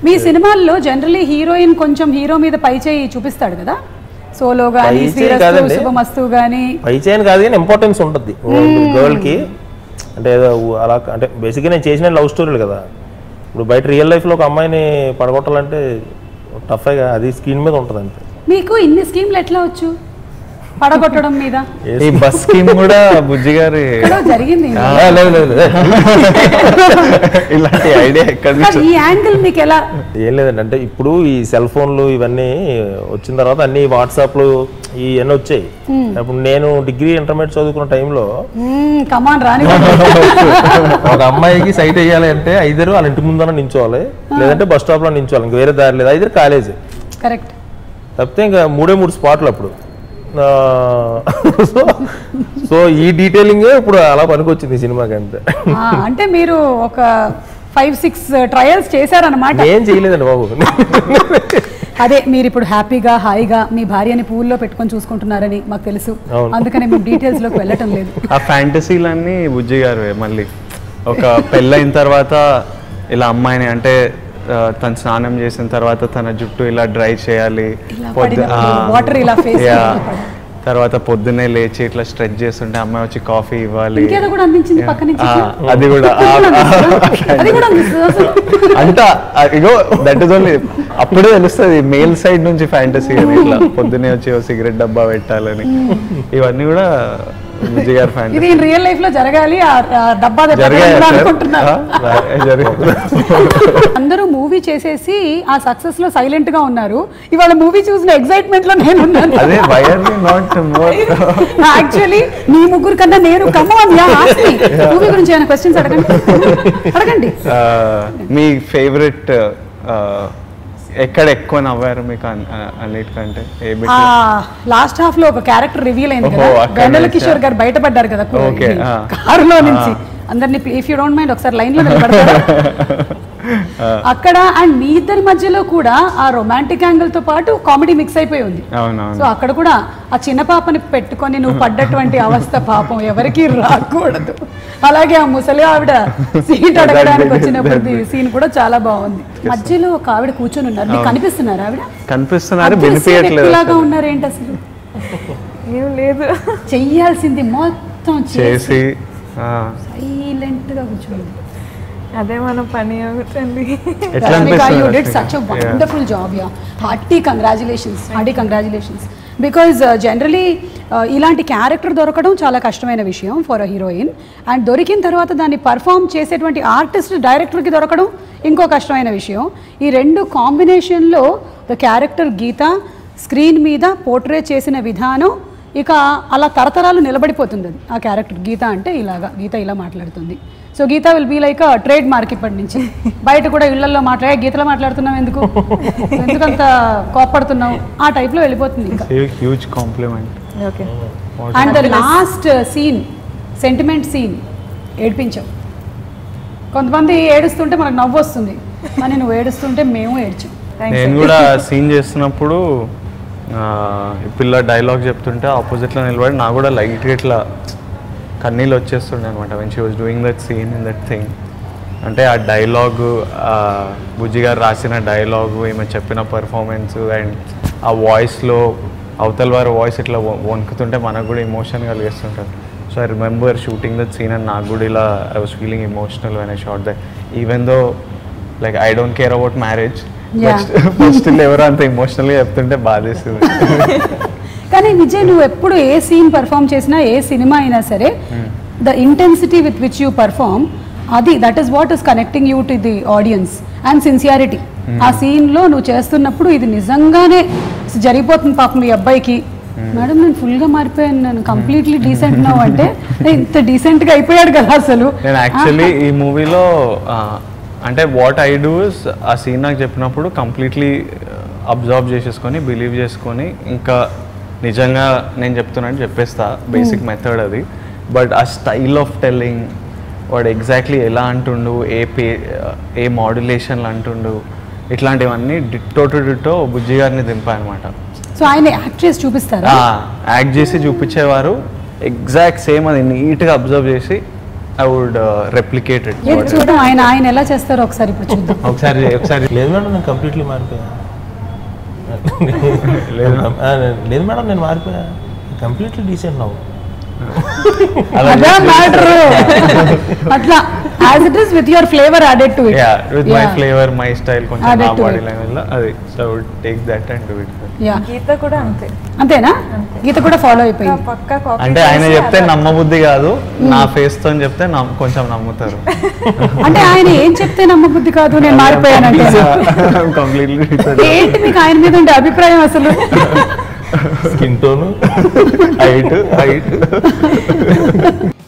మీ సినిమాల్లో generally heroine కొంచెం hero మీద పై చేయి చూపిస్తాడు కదా సోలో గానీ పై చేయి శ్రీరస్తు కాదండి. శుభమస్తు గానీ పై చేయని కాదు కానీ ఇంపార్టెన్స్ ఉంటుంది గర్ల్కి అంటే ఏదో ఊ- అలా అంటే బేసిక్గా నేను చేసిన లవ్ స్టోరీలు కదా ఇప్పుడు బయట రియల్ లైఫ్లో ఒక అమ్మాయిని పడగొట్టాలంటే టఫ్గా అది స్క్రీన్ మీద ఉంటుంది అంతే మీకు ఇన్ని స్కీమ్లు ఎట్లా వచ్చు పడగొట్టడం మీద ఈ బస్ స్కీమ్ కూడా బుజ్జి గారి ఎక్కడో జరిగింది ఆ, లేదు లేదు లేదు. ఇలాంటి ఐడియా ఎక్కడ కానీ ఈ యాంగిల్ మీకు ఎలా ఏం లేదండి అంటే ఇప్పుడు ఈ సెల్ ఫోన్లు ఇవన్నీ వచ్చిన తర్వాత అన్ని వాట్సాప్లు ఇవన్నీ వచ్చాయి అప్పుడు నేను డిగ్రీ ఇంటర్మీడియట్ చదువుకున్న టైంలో కమాన్ రాని ఒక అమ్మాయికి సైట్ వేయాలి అంటే ఐదరు వాళ్ళ ఇంటి ముందర నించోవాలి లేదంటే బస్ స్టాప్లో నించోవాలి ఇంక వేరే దారి లేదు ఐదరు కాలేజీ కరెక్ట్ తప్పితే ఇంకా మూడే మూడు స్పాట్లు అప్పుడు ఆ, సో సో ఈ డీటెయిలింగ్ ఇప్పుడు అలా పనికొచ్చింది ఈ సినిమాకి అంతే అంటే మీరు ఒక ఫైవ్ సిక్స్ ట్రయల్స్ చేశారనమాట ఏం చేయలేదండి బాబు అదే మీరు ఇప్పుడు హ్యాపీగా హాయిగా మీ భార్యని పూల్లో పెట్టుకొని చూసుకుంటున్నారని మాకు తెలుసు అవును. అందుకని మేము డీటెయిల్స్ లోకి వెళ్ళటం లేదు ఆ ఫ్యాంటసీలన్నీ బుజ్జి గారు మళ్ళీ ఒక పెళ్ళైన తర్వాత ఇలా అమ్మాయిని అంటే ఆ, తను స్నానం చేసిన తర్వాత తన జుట్టు ఇలా డ్రై చేయాలి ఇలా పొద్దు- పడినప్పుడు ఆ, water ఇలా face yeah. మీద పడాలి. తర్వాత పొద్దున్నే లేచి ఇట్లా స్ట్రెచ్ చేస్తుంటే అమ్మాయి వచ్చి కాఫీ ఇవ్వాలి ఇంకేదో కూడా అందించింది పక్క నుంచి ఆ, అది కూడా ఆ- అది కూడా అందిస్తుంది అసలు అంతా ఆ, ఇగో దట్ ఇస్ ఓన్లీ అప్పుడే తెలుస్తుంది మేల్ సైడ్ నుంచి ఫ్యాంటసీ అని ఇట్లా పొద్దునే వచ్చి ఓ సిగరెట్ డబ్బా పెట్టాలని ఇవన్నీ కూడా విజయ్ గారి ఇది ఫ్యాంటసీ రియల్ లైఫ్ లో జరగాలి ఆ ఆ డబ్బా దెబ్బ జరిగాయా తగలకుండా సార్ అనుకుంటున్నారు జరిగింది అందరూ మూవీ చేసేసి ఆ సక్సెస్ లో సైలెంట్ గా ఉన్నారు ఇవాళ మూవీ చూసిన ఎక్సైట్మెంట్ లో నేను ఉన్నాను అదే వైర్ నాట్ మోర్ యాక్చువల్లీ మీ ముగ్గురు కన్నా నేను కమాన్ యా మూవీ గురించి ఏమైనా క్వశ్చన్స్ అడగండి అడగండి మీ ఫేవరెట్ ఎక్కడ ఎక్కువ నవ్వారు మీకు అన్- ఆ- అన్నిటికంటే ఏ బిట్ లాస్ట్ హాఫ్ లో ఒక క్యారెక్టర్ రివీల్ అయింది కదా ఓహో, అక్కడ వెన్నెల నుంచా? కిషోర్ గారు బయటపడ్డారు కదా Okay, ఆ. కారులో నుంచి అందరినీ ఇఫ్ యూ డోంట్ మైండ్ ఒకసారి లైన్ లో నిలబడతారా అక్కడ అండ్ మీ ఇద్దరి మధ్యలో కూడా ఆ రొమాంటిక్ యాంగిల్ తో పాటు కామెడీ మిక్స్ అయిపోయి ఉంది సో అవునవును అక్కడ కూడా ఆ చిన్న పాపని పెట్టుకొని నువ్వు పడ్డటువంటి అవస్థ పాపం ఎవరికి రాకూడదు అలాగే ఆ ముసలి ఆవిడ సీట్ అడగడానికి వచ్చినప్పుడు సీన్ కూడా చాలా బాగుంది మధ్యలో ఒక ఆవిడ కూర్చొని ఉన్నారు మీకు కనిపిస్తున్నారు ఆవిడ కనిపిస్తున్నారు అదృశ్య వినిపించట్లేదు వ్యక్తిలాగా ఉన్నారు ఏంటి అసలు ఏం లేదు చెయ్యాల్సింది మొత్తం చేసి చేసి ఆ, సైలెంట్ గా కూర్చోండి అదే మన పని అవుతుంది ఎట్లా Rashmika, you అనిపిస్తుంది did such a wonderful job, yeah. Hearty congratulations, hearty congratulations. Because generally ఇలాంటి క్యారెక్టర్ దొరకడం చాలా కష్టమైన విషయం ఫర్ అ హీరోయిన్ అండ్ దొరికిన తర్వాత దాన్ని పర్ఫామ్ చేసేటువంటి ఆర్టిస్ట్ డైరెక్టర్కి దొరకడం ఇంకో కష్టమైన విషయం ఈ రెండు కాంబినేషన్లో ద క్యారెక్టర్ గీత స్క్రీన్ మీద పోర్ట్రే చేసిన విధానం ఇక అలా తరతరాలు నిలబడిపోతుంది అది ఆ క్యారెక్టర్ గీత అంటే ఇలాగా గీత ఇలా మాట్లాడుతుంది so Geetha will be like trademark ఇప్పటి నుంచి బయట కూడా ఇళ్లలో మాట్లాడే గీతలో మాట్లాడుతున్నావు ఎందుకు ఎందుకంత కోప్పడుతున్నావు ఆ టైప్లో వెళ్ళిపోతుంది ఇంకా huge compliment okay and the last scene sentiment scene ఏడిపించావు కొంతమంది ఏడుస్తుంటే మనకు నవ్వు వస్తుంది కానీ నువ్వు ఏడుస్తుంటే మేము ఏడ్చాం నేను కూడా సీన్ చేస్తున్నప్పుడు ఆ, ఈ పిల్ల డైలాగ్ చెప్తుంటే ఆపోజిట్లో నిలబడి నాకు కూడా లైట్గా ఇట్లా కన్నీళ్ళు వచ్చేస్తుండే అనమాట when she was doing that scene in that thing అంటే ఆ డైలాగు బుజ్జి గారు రాసిన డైలాగు ఈమె చెప్పిన పర్ఫార్మెన్స్ అండ్ ఆ వాయిస్లో అవతల వారి వాయిస్ ఇట్లా వ- వణుకుతుంటే మనకు కూడా ఇమోషన్ కలిగిస్తుంటుంది so I remember shooting that scene and నాకు కూడా ఇలా I was feeling emotional when I shot that even though like I don't care about marriage Yeah. Still ఎవరో అంత ఇమోషనల్గా చెప్తుంటే బాధేస్తుంది కానీ విజయ్ నువ్వు ఎప్పుడు ఏ సీన్ పర్ఫామ్ చేసినా ఏ సినిమా అయినా సరే the intensity with which you perform అది that is what is connecting you to the audience and sincerity ఆ సీన్లో నువ్వు చేస్తున్నప్పుడు ఇది నిజంగానే జరిగిపోతుంది పాపం మీ అబ్బాయికి మేడం నేను ఫుల్గా మారిపోయాను నేను కంప్లీట్లీ డీసెంట్ నో అంటే "ఏ, ఇంత డీసెంట్గా అయిపోయాడు కదా అసలు నేను యాక్చువల్లీ ఈ మూవీలో అంటే వాట్ ఐ డూ ఇస్ ఆ సీన్ నాకు చెప్పినప్పుడు కంప్లీట్లీ అబ్జర్వ్ చేసేసుకొని బిలీవ్ చేసుకొని ఇంకా నిజంగా నేను చెప్తున్నాను చెప్పేస్తా బేసిక్ మెథడ్ అది బట్ ఆ స్టైల్ ఆఫ్ టెల్లింగ్ వాడు ఎగ్జాక్ట్లీ ఎలా అంటుండు ఏ పే ఏ మాడ్యులేషన్లు అంటుండు ఇట్లాంటివన్నీ డిట్టో టు డిట్టో బుజ్జి గారిని దింపాయనమాట సో ఆయన యాక్ట్ చేసి చూపిస్తారా యాక్ట్ చేసి చూపించేవారు ఎగ్జాక్ట్ సేమ్ అది నీట్గా అబ్జర్వ్ చేసి ఐ వుడ్ రెప్లికేట్ ఇట్ ఏది చూద్దాం ఆయన ఆయన ఎలా చేస్తారో ఒకసారి ఇప్పుడు చూద్దాం ఒకసారి ఒకసారి లేదు మేడం నేను కంప్లీట్లీ మారిపోయా ఆ, లేదు మేడం నేను మారిపోయా కంప్లీట్లీ డీసెంట్ నవ్వు అదే మ్యాటర్ అట్లా as it is with your flavour added to it yeah with my flavour my style కొంచెం Added నా to బాడీ it. లాంగ్వేజ్ లో అది so I would take that and do it yeah Geetha కూడా అంతే అంతేనా గీత కూడా ఫాలో అయిపోయింది పక్కా కాపీ అంటే ఆయన చెప్తే నమ్మబుద్ధి కాదు నా ఫేస్ తో చెప్తే నమ్- కొంచెం నమ్ముతారు అంటే ఆయన ఏం చెప్తే నమ్మబుద్ధి కాదు నేను మారిపోయానంటే కంప్లీట్లీ ఏంటి మీకు ఆయన మీద ఉండే అభిప్రాయం అసలు స్కిన్ టోను హైట్ హైట్